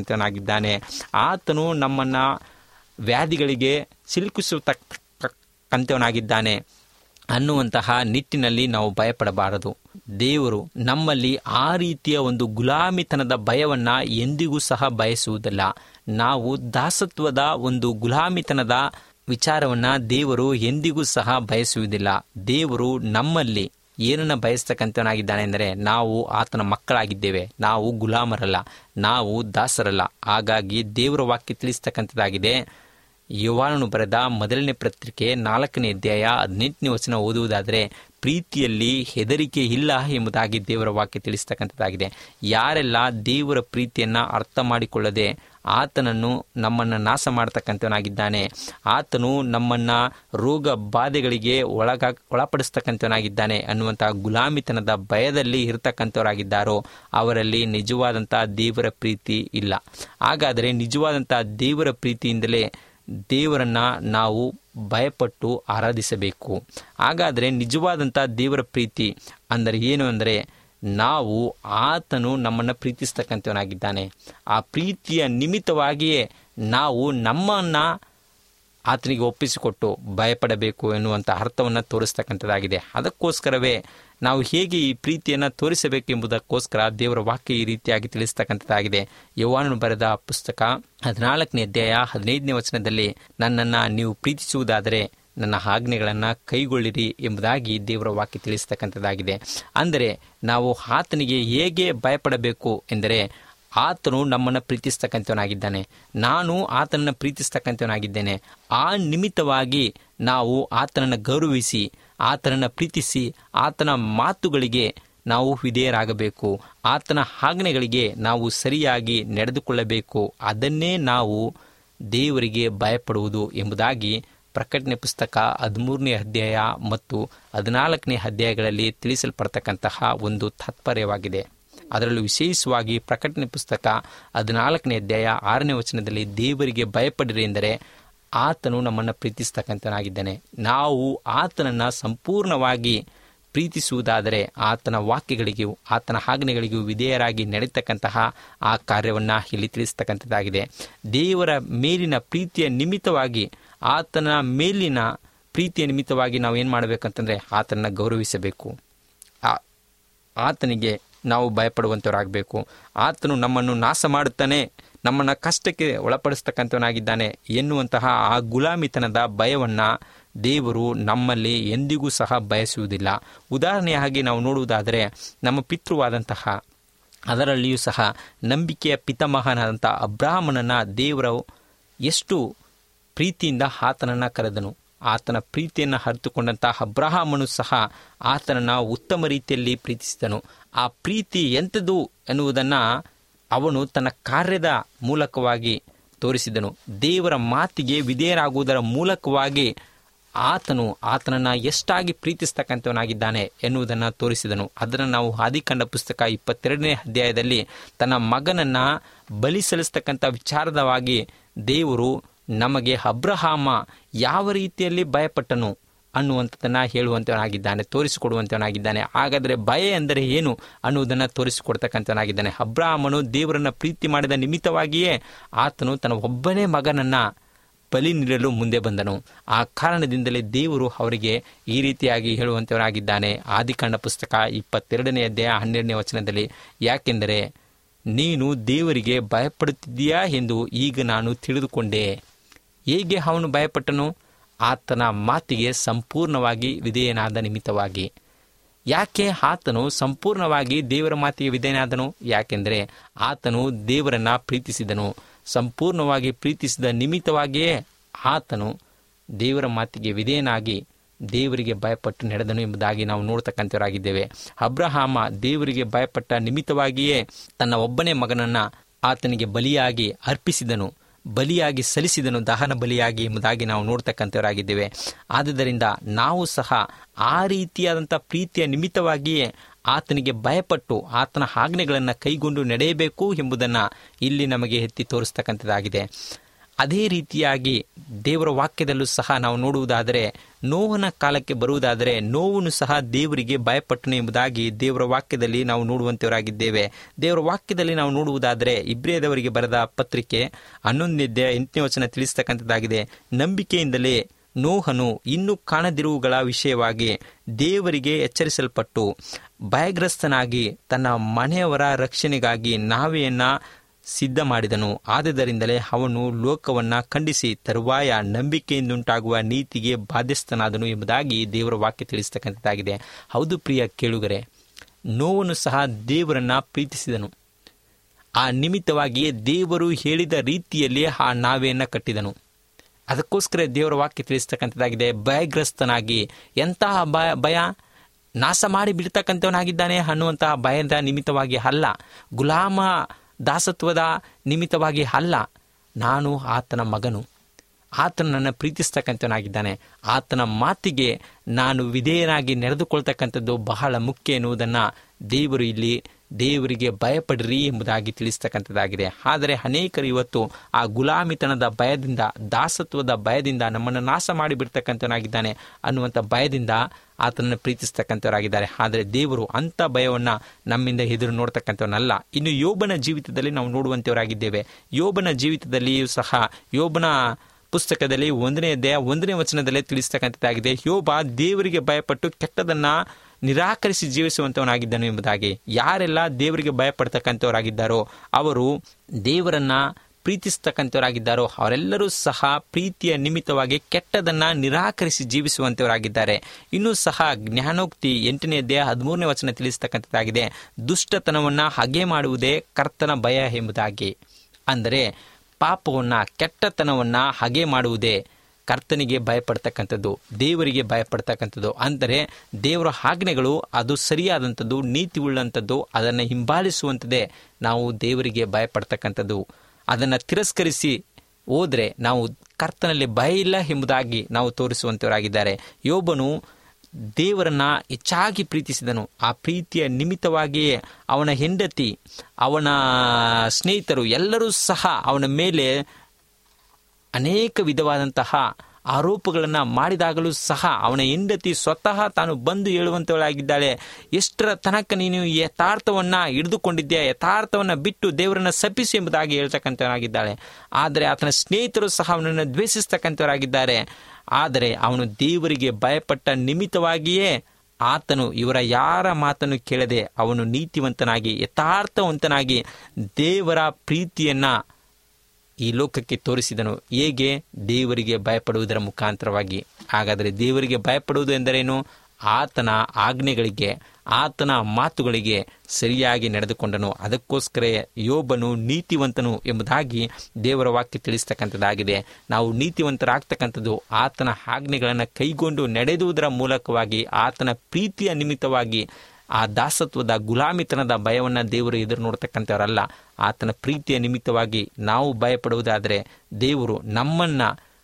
Speaker 4: ಮಾಡತಕ್ಕಂಥವನಾಗಿದ್ದಾನೆ ಆತನು ನಮ್ಮನ್ನು ವ್ಯಾಧಿಗಳಿಗೆ ಸಿಲುಕಿಸತಕ್ಕ ಪ್ರೀತಿಸ್ತಕ್ಕಂಥವನಾಗಿದ್ದಾನೆ ಅನ್ನುವಂತಹ ನಿಟ್ಟಿನಲ್ಲಿ ನಾವು ಭಯಪಡಬಾರದು ದೇವರು ನಮ್ಮಲ್ಲಿ ಆ ರೀತಿಯ ಒಂದು ಗುಲಾಮಿತನದ ಭಯವನ್ನ ಎಂದಿಗೂ ಸಹ ಬಯಸುವುದಿಲ್ಲ ನಾವು ದಾಸತ್ವದ ಒಂದು ಗುಲಾಮಿತನದ ವಿಚಾರವನ್ನ ದೇವರು ಎಂದಿಗೂ ಸಹ ಬಯಸುವುದಿಲ್ಲ ದೇವರು ನಮ್ಮಲ್ಲಿ ಏನನ್ನ ಬಯಸ್ತಕ್ಕಂಥವನಾಗಿದ್ದಾನೆ ಅಂದರೆ ನಾವು ಆತನ ಮಕ್ಕಳಾಗಿದ್ದೇವೆ ನಾವು ಗುಲಾಮರಲ್ಲ ನಾವು ದಾಸರಲ್ಲ ಹಾಗಾಗಿ ದೇವರ ವಾಕ್ಯ ತಿಳಿಸ್ತಕ್ಕಂಥದ್ದಾಗಿದೆ ಯುವಾನನು ಬರೆದ ಮೊದಲನೇ ಪತ್ರಿಕೆ ನಾಲ್ಕನೇ ಅಧ್ಯಾಯ ಹದಿನೆಂಟನೇ ವಚನ ಓದುವುದಾದರೆ ಪ್ರೀತಿಯಲ್ಲಿ ಹೆದರಿಕೆ ಇಲ್ಲ ಎಂಬುದಾಗಿ ದೇವರ ವಾಕ್ಯ ತಿಳಿಸ್ತಕ್ಕಂಥದ್ದಾಗಿದೆ ಯಾರೆಲ್ಲ ದೇವರ ಪ್ರೀತಿಯನ್ನು ಅರ್ಥ ಮಾಡಿಕೊಳ್ಳದೆ ಆತನನ್ನು ನಮ್ಮನ್ನು ನಾಶ ಮಾಡತಕ್ಕಂಥವನಾಗಿದ್ದಾನೆ ಆತನು ನಮ್ಮನ್ನು ರೋಗ ಬಾಧೆಗಳಿಗೆ ಒಳಗ ಒಳಪಡಿಸ್ತಕ್ಕಂಥವನಾಗಿದ್ದಾನೆ ಅನ್ನುವಂತಹ ಗುಲಾಮಿತನದ ಭಯದಲ್ಲಿ ಇರತಕ್ಕಂಥವರಾಗಿದ್ದಾರೋ ಅವರಲ್ಲಿ ನಿಜವಾದಂಥ ದೇವರ ಪ್ರೀತಿ ಇಲ್ಲ ಹಾಗಾದರೆ ನಿಜವಾದಂಥ ದೇವರ ಪ್ರೀತಿಯಿಂದಲೇ ದೇವರನ್ನ ನಾವು ಭಯಪಟ್ಟು ಆರಾಧಿಸಬೇಕು ಹಾಗಾದರೆ ನಿಜವಾದಂಥ ದೇವರ ಪ್ರೀತಿ ಅಂದರೆ ಏನು ಅಂದರೆ ನಾವು ಆತನು ನಮ್ಮನ್ನು ಪ್ರೀತಿಸ್ತಕ್ಕಂಥವನಾಗಿದ್ದಾನೆ ಆ ಪ್ರೀತಿಯ ನಿಮಿತ್ತವಾಗಿಯೇ ನಾವು ನಮ್ಮನ್ನು ಆತನಿಗೆ ಒಪ್ಪಿಸಿಕೊಟ್ಟು ಭಯಪಡಬೇಕು ಎನ್ನುವಂಥ ಅರ್ಥವನ್ನು ತೋರಿಸ್ತಕ್ಕಂಥದ್ದಾಗಿದೆ ಅದಕ್ಕೋಸ್ಕರವೇ ನಾವು ಹೇಗೆ ಈ ಪ್ರೀತಿಯನ್ನು ತೋರಿಸಬೇಕೆಂಬುದಕ್ಕೋಸ್ಕರ ದೇವರ ವಾಕ್ಯ ಈ ರೀತಿಯಾಗಿ ತಿಳಿಸ್ತಕ್ಕಂಥದ್ದಾಗಿದೆ ಯೌವಾನನು ಬರೆದ ಪುಸ್ತಕ ಹದಿನಾಲ್ಕನೇ ಅಧ್ಯಾಯ ಹದಿನೈದನೇ ವಚನದಲ್ಲಿ ನನ್ನನ್ನು ನೀವು ಪ್ರೀತಿಸುವುದಾದರೆ ನನ್ನ ಆಜ್ಞೆಗಳನ್ನು ಕೈಗೊಳ್ಳಿರಿ ಎಂಬುದಾಗಿ ದೇವರ ವಾಕ್ಯ ತಿಳಿಸ್ತಕ್ಕಂಥದ್ದಾಗಿದೆ ಅಂದರೆ ನಾವು ಆತನಿಗೆ ಹೇಗೆ ಭಯಪಡಬೇಕು ಎಂದರೆ ಆತನು ನಮ್ಮನ್ನು ಪ್ರೀತಿಸ್ತಕ್ಕಂಥವನಾಗಿದ್ದಾನೆ ನಾನು ಆತನನ್ನು ಪ್ರೀತಿಸ್ತಕ್ಕಂಥವನಾಗಿದ್ದೇನೆ ಆ ನಿಮಿತ್ತವಾಗಿ ನಾವು ಆತನನ್ನು ಗೌರವಿಸಿ ಆತನನ್ನು ಪ್ರೀತಿಸಿ ಆತನ ಮಾತುಗಳಿಗೆ ನಾವು ವಿಧೇಯರಾಗಬೇಕು ಆತನ ಆಜ್ಞೆಗಳಿಗೆ ನಾವು ಸರಿಯಾಗಿ ನಡೆದುಕೊಳ್ಳಬೇಕು ಅದನ್ನೇ ನಾವು ದೇವರಿಗೆ ಭಯಪಡುವುದು ಎಂಬುದಾಗಿ ಪ್ರಕಟಣೆ ಪುಸ್ತಕ ಹದಿಮೂರನೇ ಅಧ್ಯಾಯ ಮತ್ತು ಹದಿನಾಲ್ಕನೇ ಅಧ್ಯಾಯಗಳಲ್ಲಿ ತಿಳಿಸಲ್ಪಡ್ತಕ್ಕಂತಹ ಒಂದು ತಾತ್ಪರ್ಯವಾಗಿದೆ ಅದರಲ್ಲೂ ವಿಶೇಷವಾಗಿ ಪ್ರಕಟಣೆ ಪುಸ್ತಕ ಹದಿನಾಲ್ಕನೇ ಅಧ್ಯಾಯ ಆರನೇ ವಚನದಲ್ಲಿ ದೇವರಿಗೆ ಭಯಪಡಿರಿ ಎಂದರೆ ಆತನು ನಮ್ಮನ್ನು ಪ್ರೀತಿಸ್ತಕ್ಕಂಥನಾಗಿದ್ದಾನೆ ನಾವು ಆತನನ್ನು ಸಂಪೂರ್ಣವಾಗಿ ಪ್ರೀತಿಸುವುದಾದರೆ ಆತನ ವಾಕ್ಯಗಳಿಗೂ ಆತನ ಆಜ್ಞೆಗಳಿಗೂ ವಿಧೇಯರಾಗಿ ನಡೀತಕ್ಕಂತಹ ಆ ಕಾರ್ಯವನ್ನು ಇಲ್ಲಿ ತಿಳಿಸ್ತಕ್ಕಂಥದ್ದಾಗಿದೆ ದೇವರ ಮೇಲಿನ ಪ್ರೀತಿಯ ನಿಮಿತ್ತವಾಗಿ ಆತನ ಮೇಲಿನ ಪ್ರೀತಿಯ ನಿಮಿತ್ತವಾಗಿ ನಾವು ಏನು ಮಾಡಬೇಕಂತಂದರೆ ಆತನನ್ನು ಗೌರವಿಸಬೇಕು ಆತನಿಗೆ ನಾವು ಭಯಪಡುವಂಥವರಾಗಬೇಕು ಆತನು ನಮ್ಮನ್ನು ನಾಶ ಮಾಡುತ್ತಾನೆ ನಮ್ಮನ್ನು ಕಷ್ಟಕ್ಕೆ ಒಳಪಡಿಸ್ತಕ್ಕಂಥವನಾಗಿದ್ದಾನೆ ಎನ್ನುವಂತಹ ಆ ಗುಲಾಮಿತನದ ಭಯವನ್ನು ದೇವರು ನಮ್ಮಲ್ಲಿ ಎಂದಿಗೂ ಸಹ ಬಯಸುವುದಿಲ್ಲ ಉದಾಹರಣೆಯಾಗಿ ನಾವು ನೋಡುವುದಾದರೆ ನಮ್ಮ ಪಿತೃವಾದಂತಹ ಅದರಲ್ಲಿಯೂ ಸಹ ನಂಬಿಕೆಯ ಪಿತಾಮಹನಾದಂಥ ಅಬ್ರಾಹ್ಮಣನ ದೇವರು ಎಷ್ಟು ಪ್ರೀತಿಯಿಂದ ಆತನನ್ನು ಕರೆದನು ಆತನ ಪ್ರೀತಿಯನ್ನು ಅರಿತುಕೊಂಡಂಥ ಅಬ್ರಹಾಮನು ಸಹ ಆತನನ್ನು ಉತ್ತಮ ರೀತಿಯಲ್ಲಿ ಪ್ರೀತಿಸಿದನು ಆ ಪ್ರೀತಿ ಎಂಥದ್ದು ಎನ್ನುವುದನ್ನು ಅವನು ತನ್ನ ಕಾರ್ಯದ ಮೂಲಕವಾಗಿ ತೋರಿಸಿದನು ದೇವರ ಮಾತಿಗೆ ವಿಧೇಯರಾಗುವುದರ ಮೂಲಕವಾಗಿ ಆತನು ಆತನನ್ನು ಎಷ್ಟಾಗಿ ಪ್ರೀತಿಸ್ತಕ್ಕಂಥವನಾಗಿದ್ದಾನೆ ಎನ್ನುವುದನ್ನು ತೋರಿಸಿದನು ಅದನ್ನು ನಾವು ಆದಿಕಂಡ ಪುಸ್ತಕ ಇಪ್ಪತ್ತೆರಡನೇ ಅಧ್ಯಾಯದಲ್ಲಿ ತನ್ನ ಮಗನನ್ನು ಬಲಿ ಸಲ್ಲಿಸ್ತಕ್ಕಂಥ ವಿಚಾರದವಾಗಿ ದೇವರು ನಮಗೆ ಅಬ್ರಹಾಮ ಯಾವ ರೀತಿಯಲ್ಲಿ ಭಯಪಟ್ಟನು ಅನ್ನುವಂಥದ್ದನ್ನು ಹೇಳುವಂಥವನಾಗಿದ್ದಾನೆ ತೋರಿಸಿಕೊಡುವಂಥವನಾಗಿದ್ದಾನೆ ಹಾಗಾದರೆ ಭಯ ಎಂದರೆ ಏನು ಅನ್ನುವುದನ್ನು ತೋರಿಸಿಕೊಡ್ತಕ್ಕಂಥವನಾಗಿದ್ದಾನೆ ಅಬ್ರಾಹ್ಮನು ದೇವರನ್ನು ಪ್ರೀತಿ ಮಾಡಿದ ನಿಮಿತ್ತವಾಗಿಯೇ ಆತನು ತನ್ನ ಒಬ್ಬನೇ ಮಗನನ್ನು ಬಲಿ ನೀಡಲು ಮುಂದೆ ಬಂದನು ಆ ಕಾರಣದಿಂದಲೇ ದೇವರು ಅವರಿಗೆ ಈ ರೀತಿಯಾಗಿ ಹೇಳುವಂಥವನಾಗಿದ್ದಾನೆ ಆದಿಕಾಂಡ ಪುಸ್ತಕ ಇಪ್ಪತ್ತೆರಡನೇ ಅಧ್ಯಾಯ ಹನ್ನೆರಡನೇ ವಚನದಲ್ಲಿ ಯಾಕೆಂದರೆ ನೀನು ದೇವರಿಗೆ ಭಯಪಡುತ್ತಿದ್ದೀಯಾ ಎಂದು ಈಗ ನಾನು ತಿಳಿದುಕೊಂಡೆ ಹೇಗೆ ಅವನು ಭಯಪಟ್ಟನು ಆತನ ಮಾತಿಗೆ ಸಂಪೂರ್ಣವಾಗಿ ವಿಧೇಯನಾದ ನಿಮಿತ್ತವಾಗಿ ಯಾಕೆ ಆತನು ಸಂಪೂರ್ಣವಾಗಿ ದೇವರ ಮಾತಿಗೆ ವಿಧೇಯನಾದನು ಯಾಕೆಂದರೆ ಆತನು ದೇವರನ್ನು ಪ್ರೀತಿಸಿದನು ಸಂಪೂರ್ಣವಾಗಿ ಪ್ರೀತಿಸಿದ ನಿಮಿತ್ತವಾಗಿಯೇ ಆತನು ದೇವರ ಮಾತಿಗೆ ವಿಧೇಯನಾಗಿ ದೇವರಿಗೆ ಭಯಪಟ್ಟು ನಡೆದನು ಎಂಬುದಾಗಿ ನಾವು ನೋಡ್ತಕ್ಕಂಥವರಾಗಿದ್ದೇವೆ ಅಬ್ರಹಾಮ ದೇವರಿಗೆ ಭಯಪಟ್ಟ ನಿಮಿತ್ತವಾಗಿಯೇ ತನ್ನ ಒಬ್ಬನೇ ಮಗನನ್ನು ಆತನಿಗೆ ಬಲಿಯಾಗಿ ಅರ್ಪಿಸಿದನು ಬಲಿಯಾಗಿ ಸಲ್ಲಿಸಿದನು ದಹನ ಬಲಿಯಾಗಿ ಎಂಬುದಾಗಿ ನಾವು ನೋಡ್ತಕ್ಕಂಥವರಾಗಿದ್ದೇವೆ ಆದುದರಿಂದ ನಾವು ಸಹ ಆ ರೀತಿಯಾದಂಥ ಪ್ರೀತಿಯ ನಿಮಿತ್ತವಾಗಿಯೇ ಆತನಿಗೆ ಭಯಪಟ್ಟು ಆತನ ಆಜ್ಞೆಗಳನ್ನು ಕೈಗೊಂಡು ನಡೆಯಬೇಕು ಎಂಬುದನ್ನು ಇಲ್ಲಿ ನಮಗೆ ಎತ್ತಿ ತೋರಿಸ್ತಕ್ಕಂಥದ್ದಾಗಿದೆ ಅದೇ ರೀತಿಯಾಗಿ ದೇವರ ವಾಕ್ಯದಲ್ಲೂ ಸಹ ನಾವು ನೋಡುವುದಾದರೆ ನೋವನ ಕಾಲಕ್ಕೆ ಬರುವುದಾದರೆ ನೋವನ್ನು ಸಹ ದೇವರಿಗೆ ಭಯಪಟ್ಟನು ಎಂಬುದಾಗಿ ದೇವರ ವಾಕ್ಯದಲ್ಲಿ ನಾವು ನೋಡುವಂತವರಾಗಿದ್ದೇವೆ ದೇವರ ವಾಕ್ಯದಲ್ಲಿ ನಾವು ನೋಡುವುದಾದರೆ ಇಬ್ರಿಯದವರಿಗೆ ಬರೆದ ಪತ್ರಿಕೆ ಹನ್ನೊಂದನೇ ಎಂಟನೇ ವಚನ ತಿಳಿಸ್ತಕ್ಕಂಥದ್ದಾಗಿದೆ ನಂಬಿಕೆಯಿಂದಲೇ ನೋಹನು ಇನ್ನೂ ಕಾಣದಿರುವುಗಳ ವಿಷಯವಾಗಿ ದೇವರಿಗೆ ಎಚ್ಚರಿಸಲ್ಪಟ್ಟು ಭಯಗ್ರಸ್ತನಾಗಿ ತನ್ನ ಮನೆಯವರ ರಕ್ಷಣೆಗಾಗಿ ನಾವೆಯನ್ನ ಸಿದ್ಧ ಮಾಡಿದನು ಆದುದರಿಂದಲೇ ಅವನು ಲೋಕವನ್ನ ಖಂಡಿಸಿ ತರುವಾಯ ನಂಬಿಕೆಯಿಂದುಂಟಾಗುವ ನೀತಿಗೆ ಬಾಧ್ಯಸ್ಥನಾದನು ಎಂಬುದಾಗಿ ದೇವರ ವಾಕ್ಯ ತಿಳಿಸ್ತಕ್ಕಂಥದ್ದಾಗಿದೆ ಹೌದು ಪ್ರಿಯ ಕೇಳುಗರೆ ನೋವನು ಸಹ ದೇವರನ್ನ ಪ್ರೀತಿಸಿದನು ಆ ನಿಮಿತ್ತವಾಗಿಯೇ ದೇವರು ಹೇಳಿದ ರೀತಿಯಲ್ಲಿ ಆ ನಾವೆಯನ್ನ ಕಟ್ಟಿದನು ಅದಕ್ಕೋಸ್ಕರ ದೇವರ ವಾಕ್ಯ ತಿಳಿಸ್ತಕ್ಕಂಥದ್ದಾಗಿದೆ ಭಯಗ್ರಸ್ತನಾಗಿ ಎಂತಹ ಭಯ ಭಯ ನಾಶ ಮಾಡಿ ಬಿಡ್ತಕ್ಕಂಥವನಾಗಿದ್ದಾನೆ ಅನ್ನುವಂತಹ ಭಯದ ನಿಮಿತ್ತವಾಗಿ ಅಲ್ಲ ಗುಲಾಮ ದಾಸತ್ವದ ನಿಮಿತ್ತವಾಗಿ ಅಲ್ಲ ನಾನು ಆತನ ಮಗನು ಆತನು ನನ್ನ ಪ್ರೀತಿಸ್ತಕ್ಕಂಥವನಾಗಿದ್ದಾನೆ ಆತನ ಮಾತಿಗೆ ನಾನು ವಿಧೇಯನಾಗಿ ನಡೆದುಕೊಳ್ತಕ್ಕಂಥದ್ದು ಬಹಳ ಮುಖ್ಯ ಎನ್ನುವುದನ್ನು ದೇವರು ಇಲ್ಲಿ ದೇವರಿಗೆ ಭಯಪಡಿರಿ ಎಂಬುದಾಗಿ ತಿಳಿಸ್ತಕ್ಕಂಥದ್ದಾಗಿದೆ ಆದರೆ ಅನೇಕರು ಇವತ್ತು ಆ ಗುಲಾಮಿತನದ ಭಯದಿಂದ ದಾಸತ್ವದ ಭಯದಿಂದ ನಮ್ಮನ್ನು ನಾಶ ಮಾಡಿಬಿಡ್ತಕ್ಕಂಥವನಾಗಿದ್ದಾನೆ ಅನ್ನುವಂಥ ಭಯದಿಂದ ಆತನನ್ನು ಪ್ರೀತಿಸ್ತಕ್ಕಂಥವರಾಗಿದ್ದಾರೆ ಆದರೆ ದೇವರು ಅಂಥ ಭಯವನ್ನು ನಮ್ಮಿಂದ ಎದುರು ನೋಡ್ತಕ್ಕಂಥವನಲ್ಲ ಇನ್ನು ಯೋಬನ ಜೀವಿತದಲ್ಲಿ ನಾವು ನೋಡುವಂಥವರಾಗಿದ್ದೇವೆ ಯೋಬನ ಜೀವಿತದಲ್ಲಿಯೂ ಸಹ ಯೋಬನ ಪುಸ್ತಕದಲ್ಲಿ ಒಂದನೇ ಅಧ್ಯಾಯ ಒಂದನೇ ವಚನದಲ್ಲೇ ತಿಳಿಸ್ತಕ್ಕಂಥದ್ದಾಗಿದೆ ಯೋಬ ದೇವರಿಗೆ ಭಯಪಟ್ಟು ಕೆಟ್ಟದನ್ನ ನಿರಾಕರಿಸಿ ಜೀವಿಸುವಂತವನಾಗಿದ್ದನು ಎಂಬುದಾಗಿ ಯಾರೆಲ್ಲ ದೇವರಿಗೆ ಭಯಪಡ್ತಕ್ಕಂಥವರಾಗಿದ್ದಾರೋ ಅವರು ದೇವರನ್ನ ಪ್ರೀತಿಸ್ತಕ್ಕಂಥವರಾಗಿದ್ದಾರೋ ಅವರೆಲ್ಲರೂ ಸಹ ಪ್ರೀತಿಯ ನಿಮಿತ್ತವಾಗಿ ಕೆಟ್ಟದನ್ನ ನಿರಾಕರಿಸಿ ಜೀವಿಸುವಂತವರಾಗಿದ್ದಾರೆ ಇನ್ನೂ ಸಹ ಜ್ಞಾನೋಕ್ತಿ ಎಂಟನೇ ಅಧ್ಯಾಯ ಹದಿಮೂರನೇ ವಚನ ತಿಳಿಸ್ತಕ್ಕಂಥದ್ದಾಗಿದೆ ದುಷ್ಟತನವನ್ನ ಹಗೆ ಮಾಡುವುದೇ ಕರ್ತನ ಭಯ ಎಂಬುದಾಗಿ ಅಂದರೆ ಪಾಪವನ್ನ ಕೆಟ್ಟತನವನ್ನ ಹಗೆ ಮಾಡುವುದೇ ಕರ್ತನಿಗೆ ಭಯಪಡ್ತಕ್ಕಂಥದ್ದು ದೇವರಿಗೆ ಭಯಪಡ್ತಕ್ಕಂಥದ್ದು ಅಂದರೆ ದೇವರ ಆಜ್ಞೆಗಳು ಅದು ಸರಿಯಾದಂಥದ್ದು ನೀತಿ ಉಳ್ಳಂಥದ್ದು ಅದನ್ನು ಹಿಂಬಾಲಿಸುವಂಥದ್ದೇ ನಾವು ದೇವರಿಗೆ ಭಯಪಡ್ತಕ್ಕಂಥದ್ದು ಅದನ್ನು ತಿರಸ್ಕರಿಸಿ ಹೋದರೆ ನಾವು ಕರ್ತನಲ್ಲಿ ಭಯ ಇಲ್ಲ ಎಂಬುದಾಗಿ ನಾವು ತೋರಿಸುವಂಥವರಾಗಿದ್ದಾರೆ ಯೋಬನು ದೇವರನ್ನ ಹೆಚ್ಚಾಗಿ ಪ್ರೀತಿಸಿದನು ಆ ಪ್ರೀತಿಯ ನಿಮಿತ್ತವಾಗಿಯೇ ಅವನ ಹೆಂಡತಿ ಅವನ ಸ್ನೇಹಿತರು ಎಲ್ಲರೂ ಸಹ ಅವನ ಮೇಲೆ ಅನೇಕ ವಿಧವಾದಂತಹ ಆರೋಪಗಳನ್ನು ಮಾಡಿದಾಗಲೂ ಸಹ ಅವನ ಹೆಂಡತಿ ಸ್ವತಃ ತಾನು ಬಂದು ಹೇಳುವಂತವಳಾಗಿದ್ದಾಳೆ ಎಷ್ಟರ ತನಕ ನೀನು ಯಥಾರ್ಥವನ್ನ ಹಿಡಿದುಕೊಂಡಿದ್ದೆ ಯಥಾರ್ಥವನ್ನ ಬಿಟ್ಟು ದೇವರನ್ನ ಸಪಿಸಿ ಎಂಬುದಾಗಿ ಹೇಳ್ತಕ್ಕಂಥವನಾಗಿದ್ದಾಳೆ ಆದರೆ ಆತನ ಸ್ನೇಹಿತರು ಸಹ ಅವನನ್ನು ದ್ವೇಷಿಸ್ತಕ್ಕಂಥವರಾಗಿದ್ದಾರೆ ಆದರೆ ಅವನು ದೇವರಿಗೆ ಭಯಪಟ್ಟ ನಿಮಿತ್ತವಾಗಿಯೇ ಆತನು ಇವರ ಯಾರ ಮಾತನ್ನು ಕೇಳದೆ ಅವನು ನೀತಿವಂತನಾಗಿ ಯಥಾರ್ಥವಂತನಾಗಿ ದೇವರ ಪ್ರೀತಿಯನ್ನ ಈ ಲೋಕಕ್ಕೆ ತೋರಿಸಿದನು ಹೇಗೆ ದೇವರಿಗೆ ಭಯಪಡುವುದರ ಮುಖಾಂತರವಾಗಿ ಹಾಗಾದರೆ ದೇವರಿಗೆ ಭಯಪಡುವುದು ಎಂದರೇನು ಆತನ ಆಜ್ಞೆಗಳಿಗೆ ಆತನ ಮಾತುಗಳಿಗೆ ಸರಿಯಾಗಿ ನಡೆದುಕೊಂಡನು ಅದಕ್ಕೋಸ್ಕರ ಯೋಬನು ನೀತಿವಂತನು ಎಂಬುದಾಗಿ ದೇವರ ವಾಕ್ಯ ತಿಳಿಸ್ತಕ್ಕಂಥದ್ದಾಗಿದೆ ನಾವು ನೀತಿವಂತರಾಗ್ತಕ್ಕಂಥದ್ದು ಆತನ ಆಜ್ಞೆಗಳನ್ನು ಕೈಗೊಂಡು ನಡೆದುವುದರ ಮೂಲಕವಾಗಿ ಆತನ ಪ್ರೀತಿಯ ನಿಮಿತ್ತವಾಗಿ ಆ ದಾಸತ್ವದ ಗುಲಾಮಿತನದ ಭಯವನ್ನು ದೇವರು ಎದುರು ನೋಡ್ತಕ್ಕಂಥವರಲ್ಲ ಆತನ ಪ್ರೀತಿಯ ನಿಮಿತ್ತವಾಗಿ ನಾವು ಭಯಪಡುವುದಾದರೆ ದೇವರು ನಮ್ಮನ್ನ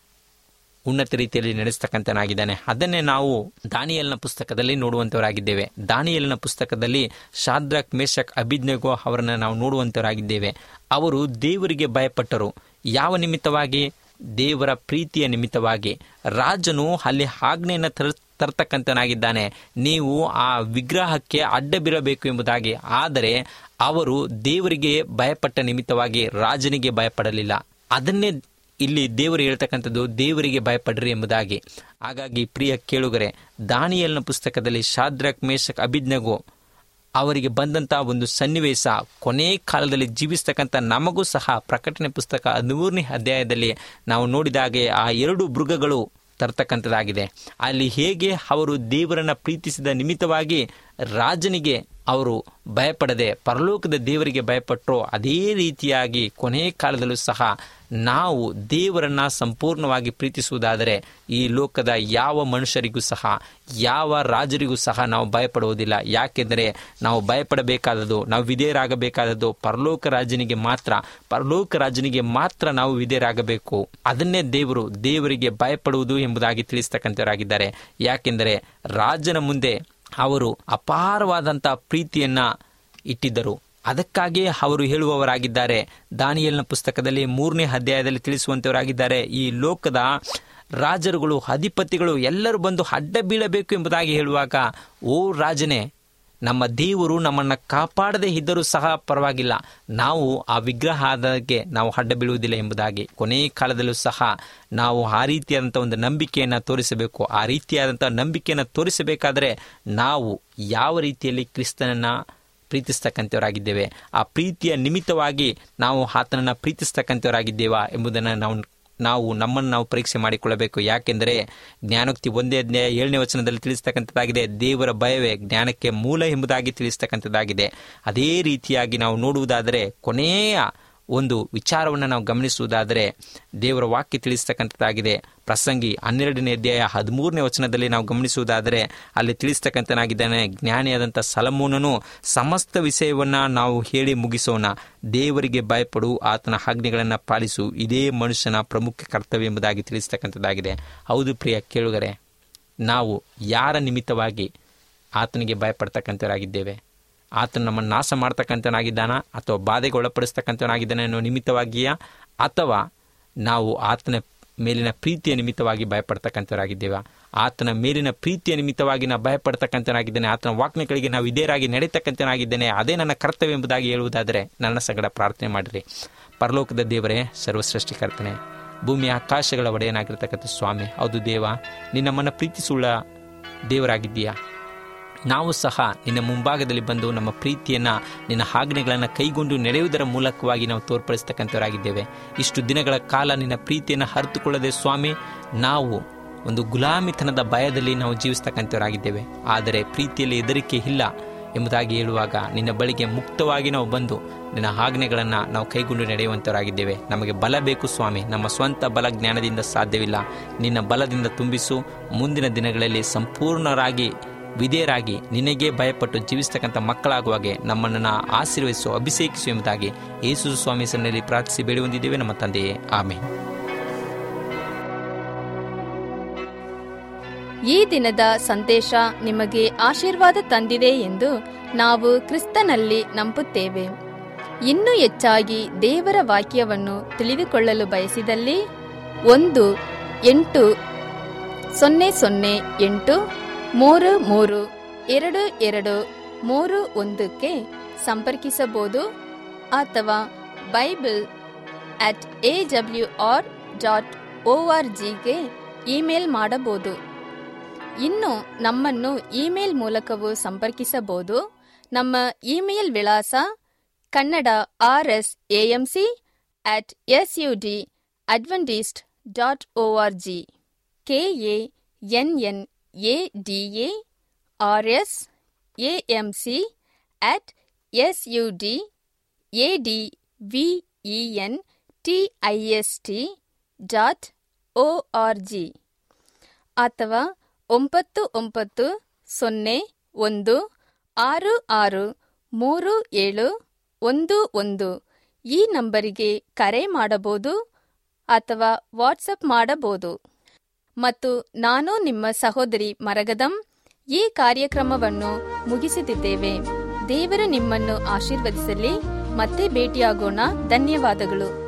Speaker 4: ಉನ್ನತ ರೀತಿಯಲ್ಲಿ ನಡೆಸ್ತಕ್ಕಂಥನಾಗಿದ್ದಾನೆ ಅದನ್ನೇ ನಾವು ದಾನಿಯಲ್ನ ಪುಸ್ತಕದಲ್ಲಿ ನೋಡುವಂಥವರಾಗಿದ್ದೇವೆ ದಾನಿಯಲ್ನ ಪುಸ್ತಕದಲ್ಲಿ ಶಾದ್ರಕ್ ಮೇಷಕ್ ಅಭಿಜ್ಞಗೋ ಅವರನ್ನು ನಾವು ನೋಡುವಂಥವರಾಗಿದ್ದೇವೆ ಅವರು ದೇವರಿಗೆ ಭಯಪಟ್ಟರು ಯಾವ ನಿಮಿತ್ತವಾಗಿ ದೇವರ ಪ್ರೀತಿಯ ನಿಮಿತ್ತವಾಗಿ ರಾಜನು ಅಲ್ಲಿ ಆಜ್ಞೆಯನ್ನು ತರ ತರ್ತಕ್ಕಂಥನಾಗಿದ್ದಾನೆ ನೀವು ಆ ವಿಗ್ರಹಕ್ಕೆ ಅಡ್ಡ ಬಿರಬೇಕು ಎಂಬುದಾಗಿ ಆದರೆ ಅವರು ದೇವರಿಗೆ ಭಯಪಟ್ಟ ನಿಮಿತ್ತವಾಗಿ ರಾಜನಿಗೆ ಭಯಪಡಲಿಲ್ಲ ಅದನ್ನೇ ಇಲ್ಲಿ ದೇವರು ಹೇಳ್ತಕ್ಕಂಥದ್ದು ದೇವರಿಗೆ ಭಯಪಡ್ರಿ ಎಂಬುದಾಗಿ ಹಾಗಾಗಿ ಪ್ರಿಯ ಕೇಳುಗರೆ ದಾನಿಯಲ್ನ ಪುಸ್ತಕದಲ್ಲಿ ಶಾದ್ರಕ್ ಮೇಷಕ್ ಅಭಿಜ್ಞಗೋ ಅವರಿಗೆ ಬಂದಂಥ ಒಂದು ಸನ್ನಿವೇಶ ಕೊನೆ ಕಾಲದಲ್ಲಿ ಜೀವಿಸ್ತಕ್ಕಂಥ ನಮಗೂ ಸಹ ಪ್ರಕಟಣೆ ಪುಸ್ತಕ ಹದಿಮೂರನೇ ಅಧ್ಯಾಯದಲ್ಲಿ ನಾವು ನೋಡಿದಾಗೆ ಆ ಎರಡು ಮೃಗಗಳು ತರ್ತಕ್ಕಂಥದ್ದಾಗಿದೆ ಅಲ್ಲಿ ಹೇಗೆ ಅವರು ದೇವರನ್ನ ಪ್ರೀತಿಸಿದ ನಿಮಿತ್ತವಾಗಿ ರಾಜನಿಗೆ ಅವರು ಭಯಪಡದೆ ಪರಲೋಕದ ದೇವರಿಗೆ ಭಯಪಟ್ಟರು ಅದೇ ರೀತಿಯಾಗಿ ಕೊನೆ ಕಾಲದಲ್ಲೂ ಸಹ ನಾವು ದೇವರನ್ನ ಸಂಪೂರ್ಣವಾಗಿ ಪ್ರೀತಿಸುವುದಾದರೆ ಈ ಲೋಕದ ಯಾವ ಮನುಷ್ಯರಿಗೂ ಸಹ ಯಾವ ರಾಜರಿಗೂ ಸಹ ನಾವು ಭಯಪಡುವುದಿಲ್ಲ ಯಾಕೆಂದರೆ ನಾವು ಭಯಪಡಬೇಕಾದದ್ದು ನಾವು ವಿಧೇಯರಾಗಬೇಕಾದದ್ದು ಪರಲೋಕ ರಾಜನಿಗೆ ಮಾತ್ರ ಪರಲೋಕ ರಾಜನಿಗೆ ಮಾತ್ರ ನಾವು ವಿಧೇಯರಾಗಬೇಕು ಅದನ್ನೇ ದೇವರು ದೇವರಿಗೆ ಭಯಪಡುವುದು ಎಂಬುದಾಗಿ ತಿಳಿಸ್ತಕ್ಕಂಥವರಾಗಿದ್ದಾರೆ ಯಾಕೆಂದರೆ ರಾಜನ ಮುಂದೆ ಅವರು ಅಪಾರವಾದಂಥ ಪ್ರೀತಿಯನ್ನ ಇಟ್ಟಿದ್ದರು ಅದಕ್ಕಾಗಿಯೇ ಅವರು ಹೇಳುವವರಾಗಿದ್ದಾರೆ ದಾನಿಯಲ್ನ ಪುಸ್ತಕದಲ್ಲಿ ಮೂರನೇ ಅಧ್ಯಾಯದಲ್ಲಿ ತಿಳಿಸುವಂತವರಾಗಿದ್ದಾರೆ ಈ ಲೋಕದ ರಾಜರುಗಳು ಅಧಿಪತಿಗಳು ಎಲ್ಲರೂ ಬಂದು ಅಡ್ಡ ಬೀಳಬೇಕು ಎಂಬುದಾಗಿ ಹೇಳುವಾಗ ಓ ರಾಜನೇ ನಮ್ಮ ದೇವರು ನಮ್ಮನ್ನು ಕಾಪಾಡದೇ ಇದ್ದರೂ ಸಹ ಪರವಾಗಿಲ್ಲ ನಾವು ಆ ವಿಗ್ರಹದಕ್ಕೆ ನಾವು ಅಡ್ಡ ಬೀಳುವುದಿಲ್ಲ ಎಂಬುದಾಗಿ ಕೊನೆ ಕಾಲದಲ್ಲೂ ಸಹ ನಾವು ಆ ರೀತಿಯಾದಂಥ ಒಂದು ನಂಬಿಕೆಯನ್ನು ತೋರಿಸಬೇಕು ಆ ರೀತಿಯಾದಂಥ ನಂಬಿಕೆಯನ್ನು ತೋರಿಸಬೇಕಾದರೆ ನಾವು ಯಾವ ರೀತಿಯಲ್ಲಿ ಕ್ರಿಸ್ತನನ್ನು ಪ್ರೀತಿಸ್ತಕ್ಕಂಥವರಾಗಿದ್ದೇವೆ ಆ ಪ್ರೀತಿಯ ನಿಮಿತ್ತವಾಗಿ ನಾವು ಆತನನ್ನು ಪ್ರೀತಿಸ್ತಕ್ಕಂಥವರಾಗಿದ್ದೇವಾ ಎಂಬುದನ್ನು ನಾವು ನಾವು ನಮ್ಮನ್ನು ನಾವು ಪರೀಕ್ಷೆ ಮಾಡಿಕೊಳ್ಳಬೇಕು ಯಾಕೆಂದರೆ ಜ್ಞಾನೋಕ್ತಿ ಒಂದೇ ಅಧ್ಯಾಯ ಏಳನೇ ವಚನದಲ್ಲಿ ತಿಳಿಸ್ತಕ್ಕಂಥದ್ದಾಗಿದೆ ದೇವರ ಭಯವೇ ಜ್ಞಾನಕ್ಕೆ ಮೂಲ ಎಂಬುದಾಗಿ ತಿಳಿಸ್ತಕ್ಕಂಥದ್ದಾಗಿದೆ ಅದೇ ರೀತಿಯಾಗಿ ನಾವು ನೋಡುವುದಾದರೆ ಕೊನೆಯ ಒಂದು ವಿಚಾರವನ್ನು ನಾವು ಗಮನಿಸುವುದಾದರೆ ದೇವರ ವಾಕ್ಯ ತಿಳಿಸ್ತಕ್ಕಂಥದ್ದಾಗಿದೆ ಪ್ರಸಂಗಿ ಹನ್ನೆರಡನೇ ಅಧ್ಯಾಯ ಹದಿಮೂರನೇ ವಚನದಲ್ಲಿ ನಾವು ಗಮನಿಸುವುದಾದರೆ ಅಲ್ಲಿ ತಿಳಿಸ್ತಕ್ಕಂಥನಾಗಿದ್ದಾನೆ ಜ್ಞಾನಿಯಾದಂಥ ಸಲಮೂನನು ಸಮಸ್ತ ವಿಷಯವನ್ನು ನಾವು ಹೇಳಿ ಮುಗಿಸೋಣ ದೇವರಿಗೆ ಭಯಪಡು ಆತನ ಆಜ್ಞೆಗಳನ್ನು ಪಾಲಿಸು ಇದೇ ಮನುಷ್ಯನ ಪ್ರಮುಖ ಕರ್ತವ್ಯ ಎಂಬುದಾಗಿ ತಿಳಿಸ್ತಕ್ಕಂಥದ್ದಾಗಿದೆ ಹೌದು ಪ್ರಿಯ ಕೇಳುಗರೆ ನಾವು ಯಾರ ನಿಮಿತ್ತವಾಗಿ ಆತನಿಗೆ ಭಯಪಡ್ತಕ್ಕಂಥವರಾಗಿದ್ದೇವೆ ಆತನು ನಮ್ಮನ್ನು ನಾಶ ಮಾಡ್ತಕ್ಕಂಥವನಾಗಿದ್ದಾನ ಅಥವಾ ಬಾಧೆಗೆ ಒಳಪಡಿಸ್ತಕ್ಕಂಥವನಾಗಿದ್ದಾನೆ ಅನ್ನೋ ನಿಮಿತ್ತವಾಗಿಯಾ ಅಥವಾ ನಾವು ಆತನ ಮೇಲಿನ ಪ್ರೀತಿಯ ನಿಮಿತ್ತವಾಗಿ ಭಯಪಡ್ತಕ್ಕಂಥವರಾಗಿದ್ದೇವೆ ಆತನ ಮೇಲಿನ ಪ್ರೀತಿಯ ನಿಮಿತ್ತವಾಗಿ ನಾವು ಭಯಪಡ್ತಕ್ಕಂಥನಾಗಿದ್ದೇನೆ ಆತನ ವಾಕ್ಯಗಳಿಗೆ ನಾವು ಇದೇರಾಗಿ ನಡೀತಕ್ಕಂಥನಾಗಿದ್ದೇನೆ ಅದೇ ನನ್ನ ಕರ್ತವ್ಯ ಎಂಬುದಾಗಿ ಹೇಳುವುದಾದರೆ ನನ್ನ ಸಂಗಡ ಪ್ರಾರ್ಥನೆ ಮಾಡಿರಿ ಪರಲೋಕದ ದೇವರೇ ಸರ್ವಸೃಷ್ಟಿಕರ್ತನೆ ಭೂಮಿ ಆಕಾಶಗಳ ಒಡೆಯನಾಗಿರ್ತಕ್ಕಂಥ ಸ್ವಾಮಿ ಹೌದು ದೇವ ನೀನು ನಮ್ಮನ್ನು ಪ್ರೀತಿಸುಳ್ಳ ದೇವರಾಗಿದ್ದೀಯಾ ನಾವು ಸಹ ನಿನ್ನ ಮುಂಭಾಗದಲ್ಲಿ ಬಂದು ನಮ್ಮ ಪ್ರೀತಿಯನ್ನು ನಿನ್ನ ಆಜ್ಞೆಗಳನ್ನು ಕೈಗೊಂಡು ನಡೆಯುವುದರ ಮೂಲಕವಾಗಿ ನಾವು ತೋರ್ಪಡಿಸ್ತಕ್ಕಂಥವರಾಗಿದ್ದೇವೆ ಇಷ್ಟು ದಿನಗಳ ಕಾಲ ನಿನ್ನ ಪ್ರೀತಿಯನ್ನು ಅರಿತುಕೊಳ್ಳದೆ ಸ್ವಾಮಿ ನಾವು ಒಂದು ಗುಲಾಮಿತನದ ಭಯದಲ್ಲಿ ನಾವು ಜೀವಿಸ್ತಕ್ಕಂಥವರಾಗಿದ್ದೇವೆ ಆದರೆ ಪ್ರೀತಿಯಲ್ಲಿ ಹೆದರಿಕೆ ಇಲ್ಲ ಎಂಬುದಾಗಿ ಹೇಳುವಾಗ ನಿನ್ನ ಬಳಿಗೆ ಮುಕ್ತವಾಗಿ ನಾವು ಬಂದು ನಿನ್ನ ಆಜ್ಞೆಗಳನ್ನು ನಾವು ಕೈಗೊಂಡು ನಡೆಯುವಂಥವರಾಗಿದ್ದೇವೆ ನಮಗೆ ಬಲ ಬೇಕು ಸ್ವಾಮಿ ನಮ್ಮ ಸ್ವಂತ ಬಲ ಜ್ಞಾನದಿಂದ ಸಾಧ್ಯವಿಲ್ಲ ನಿನ್ನ ಬಲದಿಂದ ತುಂಬಿಸು ಮುಂದಿನ ದಿನಗಳಲ್ಲಿ ಸಂಪೂರ್ಣರಾಗಿ ವಿಧೇಯರಾಗಿ ನಿನಗೆ ಭಯಪಟ್ಟು ಜೀವಿಸ್ತಕ್ಕಂಥ ಮಕ್ಕಳಾಗುವಾಗೆ ನಮ್ಮನ್ನು ಆಶೀರ್ವದಿಸು ಅಭಿಷೇಕಿಸು ಎಂಬುದಾಗಿ ಯೇಸು ಸ್ವಾಮಿ ಸನ್ನಲ್ಲಿ ಪ್ರಾರ್ಥಿಸಿ ಬೇಡಿ ಹೊಂದಿದ್ದೇವೆ ನಮ್ಮ ತಂದೆಯೇ ಆಮೇಲೆ
Speaker 1: ಈ ದಿನದ ಸಂದೇಶ ನಿಮಗೆ ಆಶೀರ್ವಾದ ತಂದಿದೆ ಎಂದು ನಾವು ಕ್ರಿಸ್ತನಲ್ಲಿ ನಂಬುತ್ತೇವೆ ಇನ್ನೂ ಹೆಚ್ಚಾಗಿ ದೇವರ ವಾಕ್ಯವನ್ನು ತಿಳಿದುಕೊಳ್ಳಲು ಬಯಸಿದಲ್ಲಿ ಒಂದು ಎಂಟು ಸೊನ್ನೆ ಸೊನ್ನೆ ಎಂಟು ಮೂರು ಮೂರು ಎರಡು ಎರಡು ಮೂರು ಒಂದಕ್ಕೆ ಸಂಪರ್ಕಿಸಬಹುದು ಅಥವಾ Bible at A W R dot O R ಜಿಗೆ ಇಮೇಲ್ ಮಾಡಬಹುದು ಇನ್ನು ನಮ್ಮನ್ನು ಇಮೇಲ್ ಮೂಲಕವೂ ಸಂಪರ್ಕಿಸಬಹುದು ನಮ್ಮ ಇಮೇಲ್ ವಿಳಾಸ Kannada R S A M C at S U D Adventist dot O R G K A N N A D A R S A M C at S U D A D V E N T I S T dot O R G ಅಥವಾ ಒಂಬತ್ತು ಒಂಬತ್ತು ಸೊನ್ನೆ ಒಂದು ಆರು ಆರು ಮೂರು ಏಳು ಒಂದು ಒಂದು ಈ ನಂಬರಿಗೆ ಕರೆ ಮಾಡಬಹುದು ಅಥವಾ ವಾಟ್ಸಪ್ ಮಾಡಬಹುದು ಮತ್ತು ನಾನು ನಿಮ್ಮ ಸಹೋದರಿ ಮರಗದಂ ಈ ಕಾರ್ಯಕ್ರಮವನ್ನು ಮುಗಿಸುತ್ತಿದ್ದೇವೆ ದೇವರು ನಿಮ್ಮನ್ನು ಆಶೀರ್ವದಿಸಲಿ ಮತ್ತೆ ಭೇಟಿಯಾಗೋಣ ಧನ್ಯವಾದಗಳು